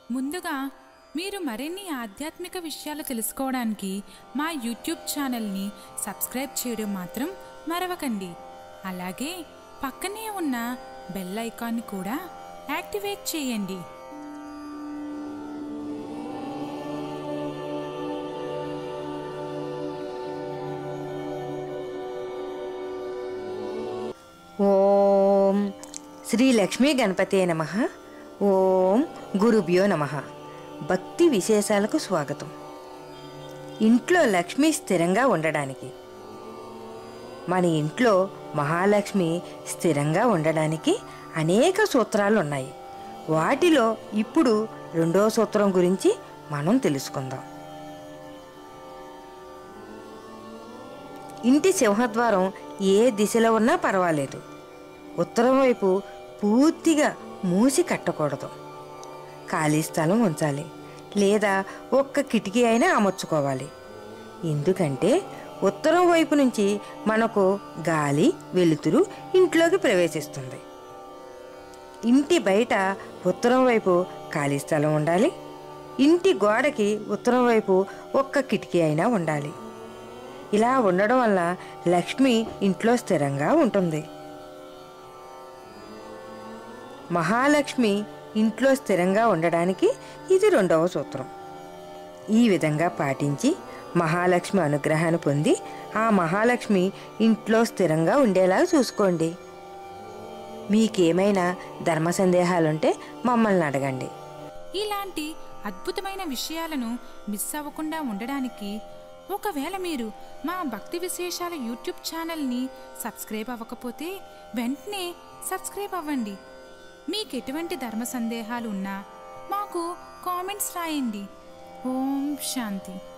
ముందుగా మీరు మరిన్ని ఆధ్యాత్మిక విషయాలు తెలుసుకోవడానికి మా యూట్యూబ్ ఛానల్ని సబ్స్క్రైబ్ చేయడం మాత్రం మరవకండి అలాగే పక్కనే ఉన్న బెల్ ఐకాన్ని కూడా యాక్టివేట్ చేయండి ఓం శ్రీ లక్ష్మీ గణపతే నమ ఓం గురుభ్యో నమ భక్తి విశేషాలకు స్వాగతం ఇంట్లో లక్ష్మి స్థిరంగా ఉండడానికి మన ఇంట్లో మహాలక్ష్మి స్థిరంగా ఉండడానికి అనేక సూత్రాలు ఉన్నాయి వాటిలో ఇప్పుడు రెండో సూత్రం గురించి మనం తెలుసుకుందాం ఇంటి సింహద్వారం ఏ దిశలో ఉన్నా పర్వాలేదు ఉత్తరం వైపు పూర్తిగా మూసి కట్టకూడదు ఖాళీ స్థలం ఉంచాలి లేదా ఒక్క కిటికీ అయినా అమర్చుకోవాలి ఎందుకంటే ఉత్తరం వైపు నుంచి మనకు గాలి వెలుతురు ఇంట్లోకి ప్రవేశిస్తుంది ఇంటి బయట ఉత్తరం వైపు ఖాళీ స్థలం ఉండాలి ఇంటి గోడకి ఉత్తరం వైపు ఒక్క కిటికీ అయినా ఉండాలి ఇలా ఉండడం వల్ల లక్ష్మి ఇంట్లో స్థిరంగా ఉంటుంది మహాలక్ష్మి ఇంట్లో స్థిరంగా ఉండడానికి ఇది రెండవ సూత్రం ఈ విధంగా పాటించి మహాలక్ష్మి అనుగ్రహాన్ని పొంది ఆ మహాలక్ష్మి ఇంట్లో స్థిరంగా ఉండేలా చూసుకోండి మీకేమైనా ధర్మ సందేహాలుంటే మమ్మల్ని అడగండి ఇలాంటి అద్భుతమైన విషయాలను మిస్ అవ్వకుండా ఉండడానికి ఒకవేళ మీరు మా భక్తి విశేషాల యూట్యూబ్ ఛానల్ని సబ్స్క్రైబ్ అవ్వకపోతే వెంటనే సబ్స్క్రైబ్ అవ్వండి మీకు ఎటువంటి ధర్మ సందేహాలు ఉన్నా మాకు కామెంట్స్ రాయండి ఓం శాంతి